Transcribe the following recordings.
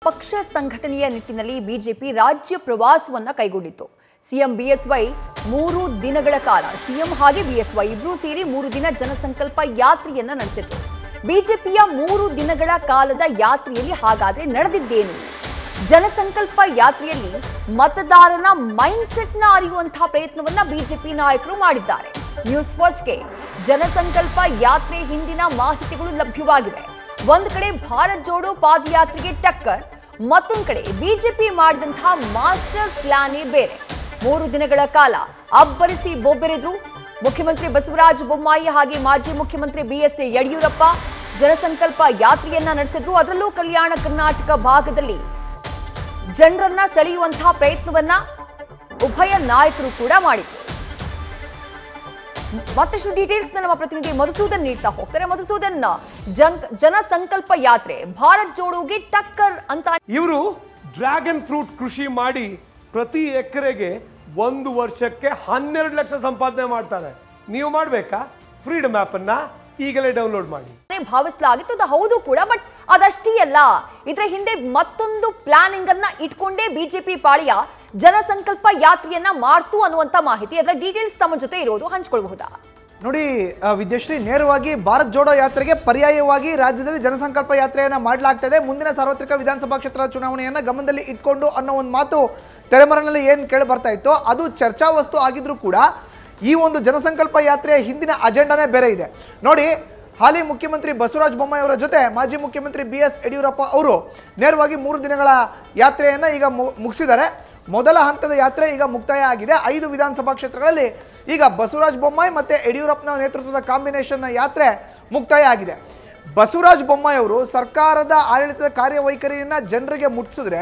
ಪಕ್ಷ ಸಂಘಟನೆಯ ನಿಟ್ಟಿನಲ್ಲಿ ಬಿಜೆಪಿ ರಾಜ್ಯ ಪ್ರವಾಸವನ್ನ ಕೈಗೊಂಡಿತ್ತು ಸಿಎಂ ಬಿಎಸ್ವೈ ಮೂರು ದಿನಗಳ ಕಾಲ ಸಿಎಂ ಹಾಗೆ ಬಿಎಸ್ವೈ ಇಬ್ರು ಸೇರಿ ಮೂರು ದಿನ ಜನಸಂಕಲ್ಪ ಯಾತ್ರೆಯನ್ನ ನಡೆಸಿದ್ರು ಬಿಜೆಪಿಯ ಮೂರು ದಿನಗಳ ಕಾಲದ ಯಾತ್ರೆಯಲ್ಲಿ ಹಾಗಾದ್ರೆ ನಡೆದಿದ್ದೇನು ಜನಸಂಕಲ್ಪ ಯಾತ್ರೆಯಲ್ಲಿ ಮತದಾರನ ಮೈಂಡ್ ಸೆಟ್ನ ಅರಿಯುವಂತಹ ಪ್ರಯತ್ನವನ್ನ ಬಿಜೆಪಿ ನಾಯಕರು ಮಾಡಿದ್ದಾರೆ ನ್ಯೂಸ್ ಫಸ್ಟ್ಗೆ ಜನಸಂಕಲ್ಪ ಯಾತ್ರೆ ಹಿಂದಿನ ಮಾಹಿತಿಗಳು ಲಭ್ಯವಾಗಿವೆ ಒಂದ್ ಕಡೆ ಭಾರತ್ ಜೋಡೋ ಪಾದಯಾತ್ರೆಗೆ ಟಕ್ಕರ್ ಮತ್ತೊಂದ್ ಕಡೆ ಬಿಜೆಪಿ ಮಾಡಿದಂತಹ ಮಾಸ್ಟರ್ ಪ್ಲಾನೇ ಬೇರೆ ಮೂರು ದಿನಗಳ ಕಾಲ ಅಬ್ಬರಿಸಿ ಬೊಬ್ಬೆರೆದ್ರು ಮುಖ್ಯಮಂತ್ರಿ ಬಸವರಾಜ ಬೊಮ್ಮಾಯಿ ಹಾಗೆ ಮಾಜಿ ಮುಖ್ಯಮಂತ್ರಿ ಬಿಎಸ್ ಯಡಿಯೂರಪ್ಪ ಜನಸಂಕಲ್ಪ ಯಾತ್ರೆಯನ್ನ ನಡೆಸಿದ್ರು ಅದರಲ್ಲೂ ಕಲ್ಯಾಣ ಕರ್ನಾಟಕ ಭಾಗದಲ್ಲಿ ಜನರನ್ನ ಸೆಳೆಯುವಂತಹ ಪ್ರಯತ್ನವನ್ನ ಉಭಯ ನಾಯಕರು ಕೂಡ ಮಾಡಿದ್ರು ಮತ್ತಷ್ಟು ಡೀಟೇಲ್ಸ್ ನಮ್ಮ ಪ್ರತಿನಿಧಿ ಮಧುಸೂದನ್ ನೀಡ್ತಾ ಹೋಗ್ತಾರೆ ಮಧುಸೂದನ್ ಜನ್ ಜನಸಂಕಲ್ಪ ಯಾತ್ರೆ ಭಾರತ್ ಜೋಡೋಗೆ ಟಕ್ಕರ್ ಅಂತ ಇವರು ಡ್ರ್ಯಾಗನ್ ಫ್ರೂಟ್ ಕೃಷಿ ಮಾಡಿ ಪ್ರತಿ ಎಕರೆಗೆ ಒಂದು ವರ್ಷಕ್ಕೆ ಹನ್ನೆರಡು ಲಕ್ಷ ಸಂಪಾದನೆ ಮಾಡ್ತಾರೆ ನೀವು ಮಾಡಬೇಕಾ ಫ್ರೀಡಮ್ ಆ್ಯಪನ್ನು ಈಗಲೇ ಡೌನ್ಲೋಡ್ ಮಾಡಿ ಭಾವಿಸಲಾಗಿತ್ತು ಅದು ಹೌದು ಕೂಡ ಬಟ್ ಅದಷ್ಟೇ ಅಲ್ಲ ಇದರ ಹಿಂದೆ ಮತ್ತೊಂದು ಪ್ಲಾನಿಂಗ್ ಅನ್ನ ಇಟ್ಕೊಂಡೇ ಬಿಜೆಪಿ ಪಾಳಿಯ ಜನಸಂಕಲ್ಪ ಯಾತ್ರೆಯನ್ನ ಮಾಡ್ತು ಅನ್ನುವಂತ ಮಾಹಿತಿ ಅದರ ಡೀಟೇಲ್ಸ್ ತಮ್ಮ ಜೊತೆ ಇರೋದು ಹಂಚ್ಕೊಳ್ಬಹುದಾ ನೋಡಿ ಆ, ವಿದ್ಯಶ್ರೀ ನೇರವಾಗಿ ಭಾರತ್ ಜೋಡೋ ಯಾತ್ರೆಗೆ ಪರ್ಯಾಯವಾಗಿ ರಾಜ್ಯದಲ್ಲಿ ಜನಸಂಕಲ್ಪ ಯಾತ್ರೆಯನ್ನ ಮಾಡಲಾಗ್ತದೆ ಮುಂದಿನ ಸಾರ್ವತ್ರಿಕ ವಿಧಾನಸಭಾ ಕ್ಷೇತ್ರದ ಚುನಾವಣೆಯನ್ನ ಗಮನದಲ್ಲಿ ಇಟ್ಕೊಂಡು ಅನ್ನೋ ಒಂದು ಮಾತು ತೆರೆಮರೆನಲ್ಲಿ ಏನು ಕೇಳಿ ಬರ್ತಾ ಇತ್ತು ಅದು ಚರ್ಚಾ ವಸ್ತು ಆಗಿದ್ರೂ ಕೂಡ ಈ ಒಂದು ಜನಸಂಕಲ್ಪ ಯಾತ್ರೆಯ ಹಿಂದಿನ ಅಜೆಂಡಾನೇ ಬೇರೆ ಇದೆ ನೋಡಿ ಹಾಲಿ ಮುಖ್ಯಮಂತ್ರಿ ಬಸವರಾಜ ಬೊಮ್ಮಾಯಿ ಅವರ ಜೊತೆ ಮಾಜಿ ಮುಖ್ಯಮಂತ್ರಿ ಬಿ ಎಸ್ ಯಡಿಯೂರಪ್ಪ ಅವರು ನೇರವಾಗಿ ಮೂರು ದಿನಗಳ ಯಾತ್ರೆಯನ್ನು ಈಗ ಮು- ಮುಗಿಸಿದ್ದಾರೆ ಮೊದಲ ಹಂತದ ಯಾತ್ರೆ ಈಗ ಮುಕ್ತಾಯ ಆಗಿದೆ ಐದು ವಿಧಾನಸಭಾ ಕ್ಷೇತ್ರಗಳಲ್ಲಿ ಈಗ ಬಸವರಾಜ ಬೊಮ್ಮಾಯಿ ಮತ್ತು ಯಡಿಯೂರಪ್ಪನ ನೇತೃತ್ವದ ಕಾಂಬಿನೇಷನ್ನ ಯಾತ್ರೆ ಮುಕ್ತಾಯ ಆಗಿದೆ ಬಸವರಾಜ ಬೊಮ್ಮಾಯಿ ಅವರು ಸರ್ಕಾರದ ಆಡಳಿತದ ಕಾರ್ಯವೈಖರಿಯನ್ನು ಜನರಿಗೆ ಮುಟ್ಟಿಸಿದ್ರೆ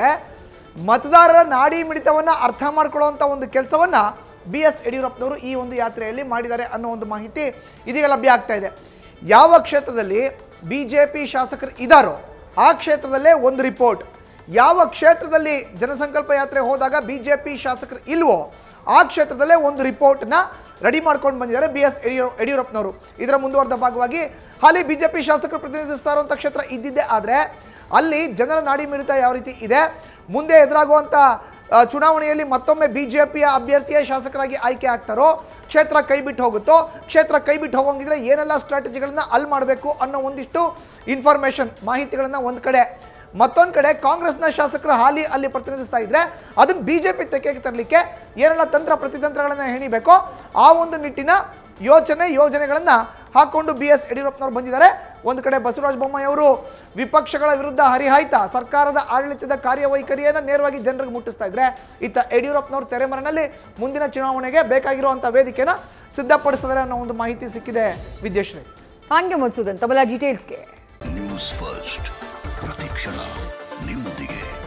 ಮತದಾರರ ನಾಡಿ ಮಿಡಿತವನ್ನು ಅರ್ಥ ಮಾಡ್ಕೊಳ್ಳುವಂಥ ಒಂದು ಕೆಲಸವನ್ನು ಬಿ ಎಸ್ ಯಡಿಯೂರಪ್ಪನವರು ಈ ಒಂದು ಯಾತ್ರೆಯಲ್ಲಿ ಮಾಡಿದ್ದಾರೆ ಅನ್ನೋ ಒಂದು ಮಾಹಿತಿ ಇದೀಗ ಲಭ್ಯ ಆಗ್ತಾ ಇದೆ ಯಾವ ಕ್ಷೇತ್ರದಲ್ಲಿ ಬಿ ಜೆ ಪಿ ಶಾಸಕರು ಇದ್ದಾರೋ ಆ ಕ್ಷೇತ್ರದಲ್ಲೇ ಒಂದು ರಿಪೋರ್ಟ್ ಯಾವ ಕ್ಷೇತ್ರದಲ್ಲಿ ಜನಸಂಕಲ್ಪ ಯಾತ್ರೆ ಹೋದಾಗ ಬಿ ಜೆ ಪಿ ಶಾಸಕರು ಇಲ್ವೋ ಆ ಕ್ಷೇತ್ರದಲ್ಲೇ ಒಂದು ರಿಪೋರ್ಟ್ನ ರೆಡಿ ಮಾಡ್ಕೊಂಡು ಬಂದಿದ್ದಾರೆ ಬಿ ಎಸ್ ಯಡಿಯೂರ ಯಡಿಯೂರಪ್ಪನವರು ಇದರ ಮುಂದುವರೆದ ಭಾಗವಾಗಿ ಹಾಲಿ ಬಿ ಜೆ ಪಿ ಶಾಸಕರು ಪ್ರತಿನಿಧಿಸ್ತಾ ಇರುವಂಥ ಕ್ಷೇತ್ರ ಇದ್ದಿದ್ದೇ ಆದರೆ ಅಲ್ಲಿ ಜನರ ನಾಡಿ ಮಿಡಿತ ಯಾವ ರೀತಿ ಇದೆ ಮುಂದೆ ಎದುರಾಗುವಂಥ ಆ, ಚುನಾವಣೆಯಲ್ಲಿ ಮತ್ತೊಮ್ಮೆ ಬಿಜೆಪಿಯ ಅಭ್ಯರ್ಥಿಯೇ ಶಾಸಕರಾಗಿ ಆಯ್ಕೆ ಆಗ್ತಾರೋ ಕ್ಷೇತ್ರ ಕೈ ಬಿಟ್ಟು ಹೋಗುತ್ತೋ ಕ್ಷೇತ್ರ ಕೈ ಬಿಟ್ಟು ಹೋಗಂಗಿದ್ರೆ ಏನೆಲ್ಲ ಸ್ಟ್ರಾಟಜಿಗಳನ್ನ ಅಲ್ಲಿ ಮಾಡಬೇಕು ಅನ್ನೋ ಒಂದಿಷ್ಟು ಇನ್ಫಾರ್ಮೇಷನ್ ಮಾಹಿತಿಗಳನ್ನ ಒಂದು ಕಡೆ ಮತ್ತೊಂದು ಕಡೆ ಕಾಂಗ್ರೆಸ್ನ ಶಾಸಕರು ಹಾಲಿ ಅಲ್ಲಿ ಪ್ರತಿನಿಧಿಸ್ತಾ ಇದ್ರೆ ಅದನ್ನ ಬಿಜೆಪಿ ತೆಗೆಗೆ ತರಲಿಕ್ಕೆ ಏನೆಲ್ಲ ತಂತ್ರ ಪ್ರತಿತಂತ್ರಗಳನ್ನ ಹೆಣಿಬೇಕೋ ಆ ಒಂದು ನಿಟ್ಟಿನ ಯೋಚನೆ ಯೋಜನೆಗಳನ್ನ ಹಾಕೊಂಡು ಬಿ ಎಸ್ ಯಡಿಯೂರಪ್ಪನವರು ಬಂದಿದ್ದಾರೆ ಒಂದು ಕಡೆ ಬಸವರಾಜ ಬೊಮ್ಮಾಯಿ ಅವರು ವಿಪಕ್ಷಗಳ ವಿರುದ್ಧ ಹರಿಹಾಯ್ತಾ ಸರ್ಕಾರದ ಆಡಳಿತದ ಕಾರ್ಯವೈಖರಿಯನ್ನು ನೇರವಾಗಿ ಜನರಿಗೆ ಮುಟ್ಟಿಸ್ತಾ ಇದ್ರೆ ಇತ್ತ ಯಡಿಯೂರಪ್ಪನವರು ತೆರೆಮರೆನಲ್ಲಿ ಮುಂದಿನ ಚುನಾವಣೆಗೆ ಬೇಕಾಗಿರುವಂಥ ವೇದಿಕೆನ ಸಿದ್ಧಪಡಿಸ್ತಿದ್ದಾರೆ ಅನ್ನೋ ಒಂದು ಮಾಹಿತಿ ಸಿಕ್ಕಿದೆ ವಿದ್ಯಶ್ರೀ ಥ್ಯಾಂಕ್ ಯು ಮಧುಸೂದನ್ ತಮ್ಮೆಲ್ಲ ಡೀಟೇಲ್ಸ್ಗೆ ನ್ಯೂಸ್ ಫಸ್ಟ್ ಪ್ರತಿಕ್ಷಣ ನಿಮ್ಮೊಂದಿಗೆ